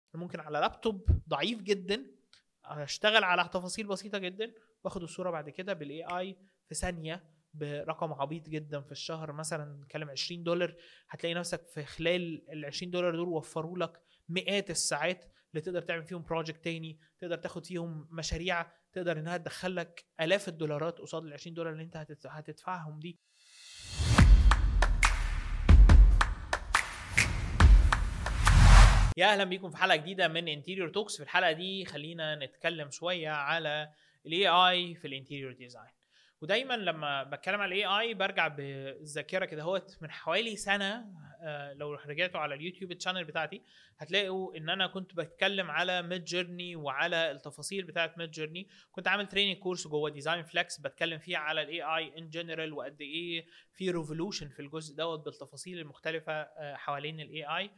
ممكن على لابتوب ضعيف جدا اشتغل على تفاصيل بسيطه جدا واخد الصوره بعد كده بالاي اي في ثانيه برقم عبيط جدا في الشهر مثلا نتكلم 20 دولار هتلاقي نفسك في خلال ال 20 دولار دول وفروا لك مئات الساعات اللي تقدر تعمل فيهم بروجكت تاني تقدر تاخد فيهم مشاريع تقدر انها تدخل لك الاف الدولارات قصاد ال 20 دولار اللي انت هتت- هتدفعهم دي يا اهلا بيكم في حلقه جديده من انتيريور توكس في الحلقه دي خلينا نتكلم شويه على الاي اي في الانتيريور ديزاين ودايما لما بتكلم على الاي اي برجع بالذاكره كده هوت من حوالي سنه آه، لو رجعتوا على اليوتيوب الشانل بتاعتي هتلاقوا ان انا كنت بتكلم على ميد جيرني وعلى التفاصيل بتاعه ميد جيرني كنت عامل تريننج كورس جوه ديزاين فليكس بتكلم فيه على الاي اي ان جنرال وقد ايه في ريفولوشن في الجزء دوت بالتفاصيل المختلفه آه، حوالين الاي اي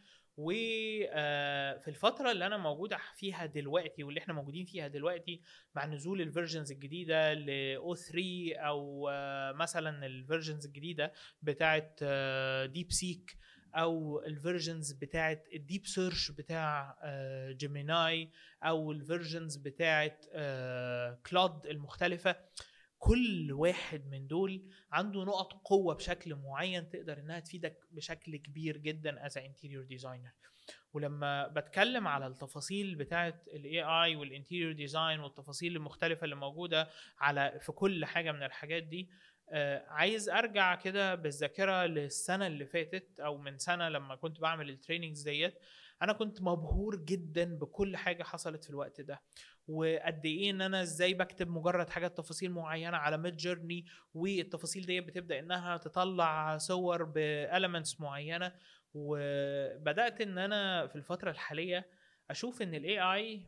وفي الفترة اللي أنا موجود فيها دلوقتي واللي احنا موجودين فيها دلوقتي مع نزول الفيرجنز الجديدة ل O3 أو آه، مثلا الفيرجنز الجديدة بتاعت ديب سيك او الفيرجنز بتاعت الديب سيرش بتاع جيميناي او الفيرجنز بتاعت كلود المختلفه كل واحد من دول عنده نقط قوه بشكل معين تقدر انها تفيدك بشكل كبير جدا از انتيريور ديزاينر ولما بتكلم على التفاصيل بتاعت الاي اي والانتيريور ديزاين والتفاصيل المختلفه اللي موجوده على في كل حاجه من الحاجات دي آه، عايز ارجع كده بالذاكره للسنه اللي فاتت او من سنه لما كنت بعمل التريننجز ديت انا كنت مبهور جدا بكل حاجه حصلت في الوقت ده وقد ايه ان انا ازاي بكتب مجرد حاجات تفاصيل معينه على ميد جيرني والتفاصيل دي بتبدا انها تطلع صور باليمنتس معينه وبدات ان انا في الفتره الحاليه اشوف ان الاي اي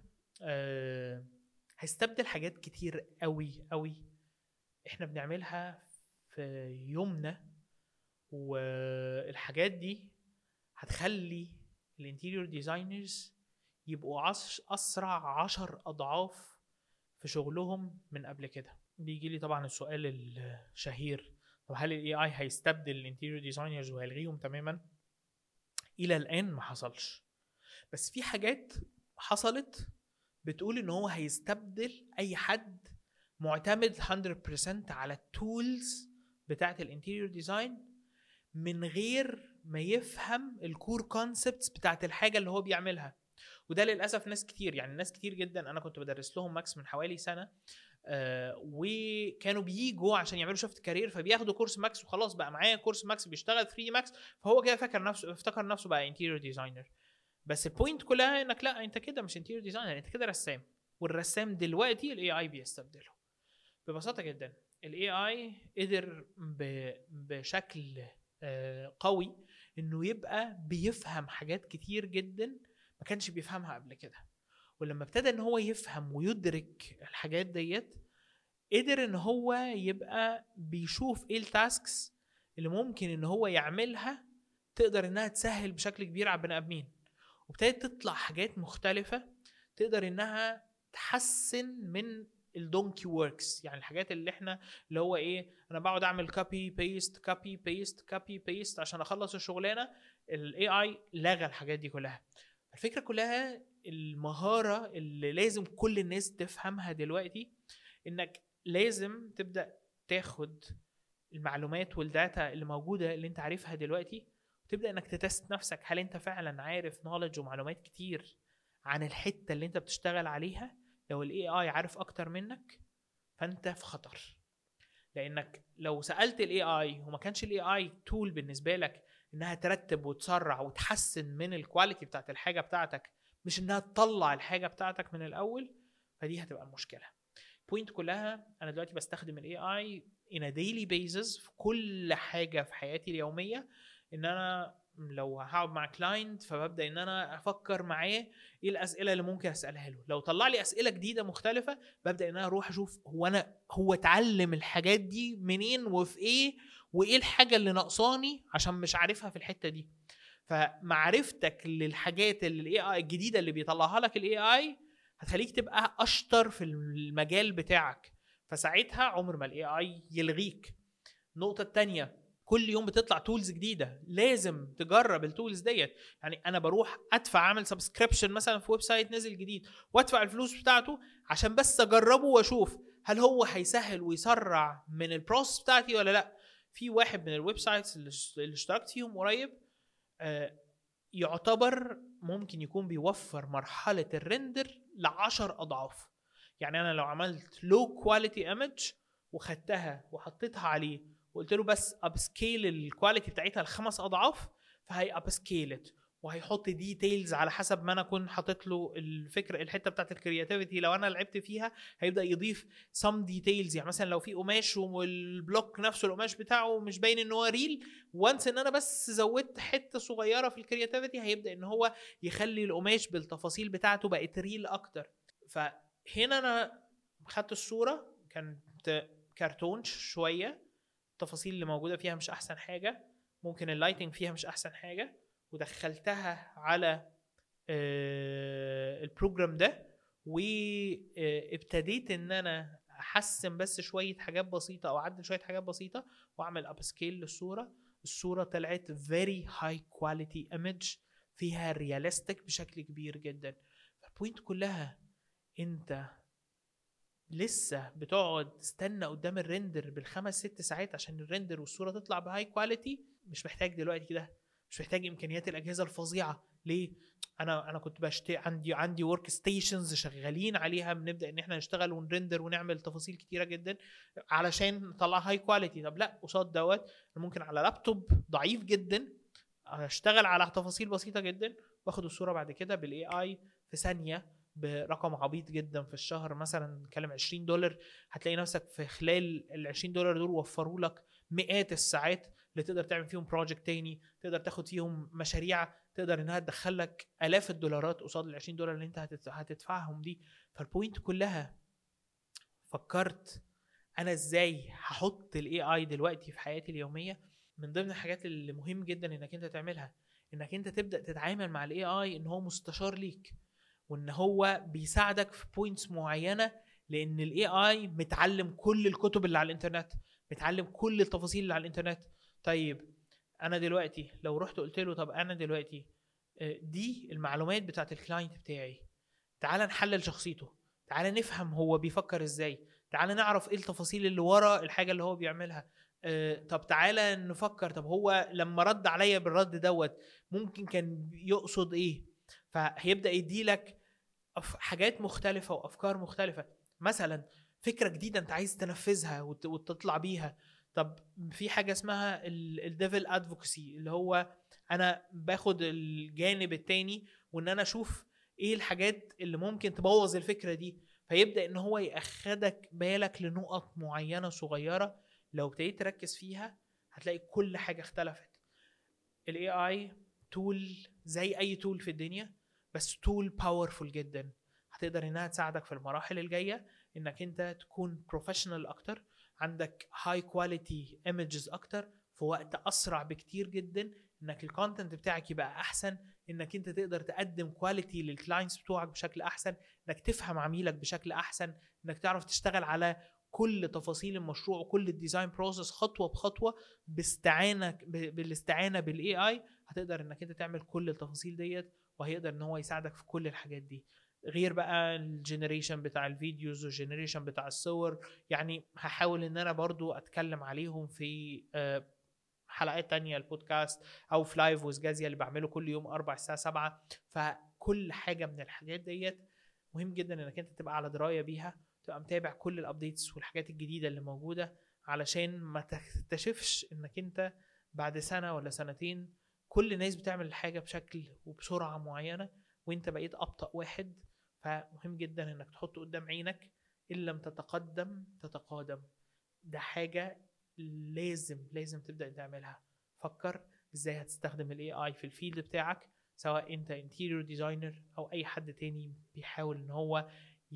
هيستبدل حاجات كتير قوي قوي احنا بنعملها في يومنا والحاجات دي هتخلي الانتيريور ديزاينرز يبقوا عص اسرع عشر اضعاف في شغلهم من قبل كده بيجي لي طبعا السؤال الشهير طب هل الاي اي هيستبدل الانتيريور ديزاينرز وهيلغيهم تماما الى الان ما حصلش بس في حاجات حصلت بتقول ان هو هيستبدل اي حد معتمد 100% على التولز بتاعت الانتيريور ديزاين من غير ما يفهم الكور كونسبتس بتاعت الحاجه اللي هو بيعملها وده للاسف ناس كتير يعني ناس كتير جدا انا كنت بدرس لهم ماكس من حوالي سنه آه وكانوا بيجوا عشان يعملوا شفت كارير فبياخدوا كورس ماكس وخلاص بقى معايا كورس ماكس بيشتغل 3 ماكس فهو كده فاكر نفسه افتكر نفسه بقى انتيريور ديزاينر بس البوينت كلها انك لا انت كده مش انتيريور ديزاينر انت كده رسام والرسام دلوقتي الاي اي بيستبدله ببساطه جدا الاي اي قدر ب- بشكل آه، قوي انه يبقى بيفهم حاجات كتير جدا ما كانش بيفهمها قبل كده ولما ابتدى ان هو يفهم ويدرك الحاجات ديت قدر ان هو يبقى بيشوف ايه التاسكس اللي ممكن ان هو يعملها تقدر انها تسهل بشكل كبير على البني ادمين وابتدت تطلع حاجات مختلفه تقدر انها تحسن من الدونكي وركس يعني الحاجات اللي احنا اللي هو ايه انا بقعد اعمل كوبي بيست كوبي بيست كوبي بيست عشان اخلص الشغلانه الاي اي لغى الحاجات دي كلها الفكره كلها المهاره اللي لازم كل الناس تفهمها دلوقتي انك لازم تبدا تاخد المعلومات والداتا اللي موجوده اللي انت عارفها دلوقتي وتبدا انك تتست نفسك هل انت فعلا عارف نولج ومعلومات كتير عن الحته اللي انت بتشتغل عليها لو الاي اي عارف اكتر منك فانت في خطر لانك لو سالت الاي اي وما كانش الاي اي تول بالنسبه لك انها ترتب وتسرع وتحسن من الكواليتي بتاعت الحاجه بتاعتك مش انها تطلع الحاجه بتاعتك من الاول فدي هتبقى المشكله البوينت كلها انا دلوقتي بستخدم الاي اي in a daily basis في كل حاجه في حياتي اليوميه ان انا لو هقعد مع كلاينت فببدا ان انا افكر معاه ايه الاسئله اللي ممكن اسالها له لو طلع لي اسئله جديده مختلفه ببدا ان انا اروح اشوف هو انا هو اتعلم الحاجات دي منين وفي ايه وايه الحاجه اللي ناقصاني عشان مش عارفها في الحته دي فمعرفتك للحاجات اللي الاي اي الجديده اللي بيطلعها لك الاي اي هتخليك تبقى اشطر في المجال بتاعك فساعتها عمر ما الاي اي يلغيك النقطه الثانيه كل يوم بتطلع تولز جديده لازم تجرب التولز ديت يعني انا بروح ادفع اعمل سبسكريبشن مثلا في ويب سايت نزل جديد وادفع الفلوس بتاعته عشان بس اجربه واشوف هل هو هيسهل ويسرع من البروسس بتاعتي ولا لا في واحد من الويب سايتس اللي ش- اللي اشتركت فيهم قريب آه، يعتبر ممكن يكون بيوفر مرحله الريندر لعشر اضعاف يعني انا لو عملت لو كواليتي ايمج وخدتها وحطيتها عليه وقلت له بس اب سكيل الكواليتي بتاعتها لخمس اضعاف فهي اب سكيلت وهيحط ديتيلز على حسب ما انا اكون حاطط له الفكره الحته بتاعت الكرياتيفيتي لو انا لعبت فيها هيبدا يضيف سم ديتيلز يعني مثلا لو في قماش والبلوك نفسه القماش بتاعه مش باين ان هو ريل وانس ان انا بس زودت حته صغيره في الكرياتيفيتي هيبدا ان هو يخلي القماش بالتفاصيل بتاعته بقت ريل اكتر فهنا انا خدت الصوره كانت كرتون شويه التفاصيل اللي موجوده فيها مش احسن حاجه ممكن اللايتنج فيها مش احسن حاجه ودخلتها على آه، البروجرام ده وابتديت ان انا احسن بس شويه حاجات بسيطه او اعدل شويه حاجات بسيطه واعمل اب سكيل للصوره الصوره طلعت very high quality image فيها رياليستيك بشكل كبير جدا فالبوينت كلها انت لسه بتقعد تستنى قدام الريندر بالخمس ست ساعات عشان الريندر والصوره تطلع بهاي كواليتي مش محتاج دلوقتي كده مش محتاج امكانيات الاجهزه الفظيعه ليه انا انا كنت بشتري عندي عندي ورك ستيشنز شغالين عليها بنبدا ان احنا نشتغل ونرندر ونعمل تفاصيل كتيره جدا علشان نطلع هاي كواليتي طب لا قصاد دوت أنا ممكن على لابتوب ضعيف جدا اشتغل على تفاصيل بسيطه جدا واخد الصوره بعد كده بالاي اي في ثانيه برقم عبيط جدا في الشهر مثلا نتكلم 20 دولار هتلاقي نفسك في خلال ال 20 دولار دول وفروا لك مئات الساعات اللي تقدر تعمل فيهم بروجكت تاني تقدر تاخد فيهم مشاريع تقدر انها تدخل لك الاف الدولارات قصاد ال 20 دولار اللي انت هتت- هتدفعهم دي فالبوينت كلها فكرت انا ازاي هحط الاي اي دلوقتي في حياتي اليوميه من ضمن الحاجات اللي مهم جدا انك انت تعملها انك انت تبدا تتعامل مع الاي اي ان هو مستشار ليك وان هو بيساعدك في بوينتس معينه لان الاي اي متعلم كل الكتب اللي على الانترنت متعلم كل التفاصيل اللي على الانترنت طيب انا دلوقتي لو رحت قلت له طب انا دلوقتي آه، دي المعلومات بتاعت الكلاينت بتاعي تعال نحلل شخصيته تعال نفهم هو بيفكر ازاي تعال نعرف ايه التفاصيل اللي ورا الحاجه اللي هو بيعملها آه، طب تعالى نفكر طب هو لما رد عليا بالرد دوت ممكن كان يقصد ايه فهيبدا يديلك أف- حاجات مختلفه وافكار مختلفه مثلا فكره جديده انت عايز تنفذها وت- وتطلع بيها طب في حاجه اسمها الديفل ادفوكسي اللي هو انا باخد الجانب التاني وان انا اشوف ايه الحاجات اللي ممكن تبوظ الفكره دي فيبدا ان هو ياخدك بالك لنقط معينه صغيره لو ابتديت تركز فيها هتلاقي كل حاجه اختلفت الاي اي تول زي اي تول في الدنيا بس تول باورفول جدا هتقدر انها تساعدك في المراحل الجايه انك انت تكون بروفيشنال اكتر عندك هاي كواليتي ايمجز اكتر في وقت اسرع بكتير جدا انك الكونتنت بتاعك يبقى احسن انك انت تقدر تقدم كواليتي للكلاينتس بتوعك بشكل احسن انك تفهم عميلك بشكل احسن انك تعرف تشتغل على كل تفاصيل المشروع وكل الديزاين بروسيس خطوه بخطوه باستعانه ب- بالاستعانه بالاي اي هتقدر انك انت تعمل كل التفاصيل ديت وهيقدر ان هو يساعدك في كل الحاجات دي غير بقى الجنريشن بتاع الفيديوز والجنريشن بتاع الصور يعني هحاول ان انا برضو اتكلم عليهم في آه، حلقات تانية البودكاست او في لايف وزجازيا اللي بعمله كل يوم اربع الساعه 7 فكل حاجه من الحاجات ديت مهم جدا انك انت تبقى على درايه بيها تبقى متابع كل الابديتس والحاجات الجديده اللي موجوده علشان ما تكتشفش انك انت بعد سنه ولا سنتين كل الناس بتعمل الحاجه بشكل وبسرعه معينه وانت بقيت ابطا واحد فمهم جدا انك تحط قدام عينك ان لم تتقدم تتقادم ده حاجه لازم لازم تبدا تعملها فكر ازاي هتستخدم الاي اي في الفيلد بتاعك سواء انت انتيريور ديزاينر او اي حد تاني بيحاول ان هو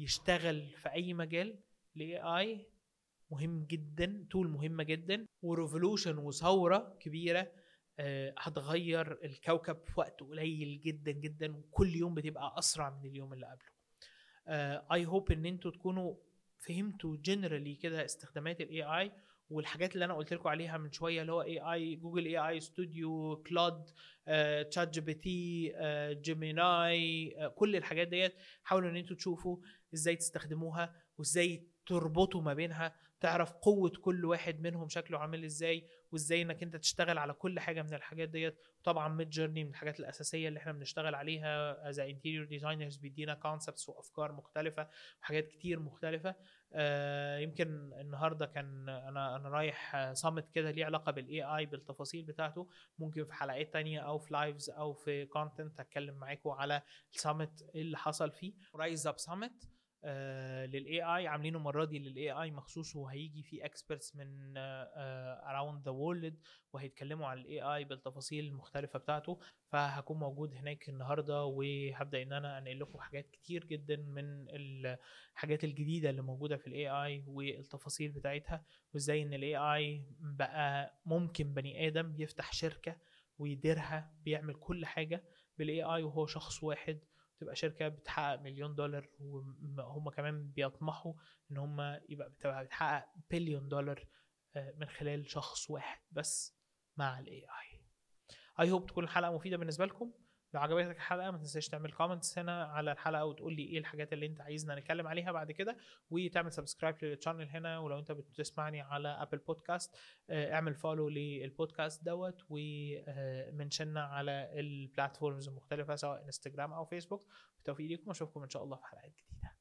يشتغل في اي مجال الاي اي مهم جدا تول مهمه جدا وريفولوشن وثوره كبيره آه، هتغير الكوكب في وقت قليل جدا جدا وكل يوم بتبقى اسرع من اليوم اللي قبله اي هوب ان انتوا تكونوا فهمتوا جنرالي كده استخدامات الاي اي والحاجات اللي انا قلت لكم عليها من شويه اللي هو اي اي جوجل اي اي ستوديو كلود تشات جي بي تي جيميناي كل الحاجات ديت حاولوا ان انتوا تشوفوا ازاي تستخدموها وازاي تربطوا ما بينها تعرف قوة كل واحد منهم شكله عامل ازاي وازاي انك انت تشتغل على كل حاجة من الحاجات ديت طبعا ميد جيرني من الحاجات الاساسية اللي احنا بنشتغل عليها از انتيريور ديزاينرز بيدينا كونسبتس وافكار مختلفة وحاجات كتير مختلفة آه يمكن النهارده كان انا انا رايح صامت كده ليه علاقة بالاي اي بالتفاصيل بتاعته ممكن في حلقات تانية او في لايفز او في كونتنت هتكلم معاكم على السامت اللي حصل فيه رايز اب سامت للاي اي عاملينه المره دي للاي اي مخصوص وهيجي فيه اكسبرتس من اراوند ذا وورلد وهيتكلموا عن الاي اي بالتفاصيل المختلفه بتاعته فهكون موجود هناك النهارده وهبدا ان انا انقل لكم حاجات كتير جدا من الحاجات الجديده اللي موجوده في الاي اي والتفاصيل بتاعتها وازاي ان الاي اي بقى ممكن بني ادم يفتح شركه ويديرها بيعمل كل حاجه بالاي اي وهو شخص واحد تبقى شركه بتحقق مليون دولار وهم كمان بيطمحوا ان هم يبقى بتبقى بتحقق بليون دولار من خلال شخص واحد بس مع الاي اي اي هوب تكون الحلقه مفيده بالنسبه لكم لو عجبتك الحلقه ما تنساش تعمل كومنتس هنا على الحلقه وتقول لي ايه الحاجات اللي انت عايزنا نتكلم عليها بعد كده وتعمل سبسكرايب للشانل هنا ولو انت بتسمعني على ابل بودكاست اعمل فولو للبودكاست دوت ومنشنا على البلاتفورمز المختلفه سواء انستجرام او فيسبوك بالتوفيق ليكم واشوفكم ان شاء الله في حلقات جديده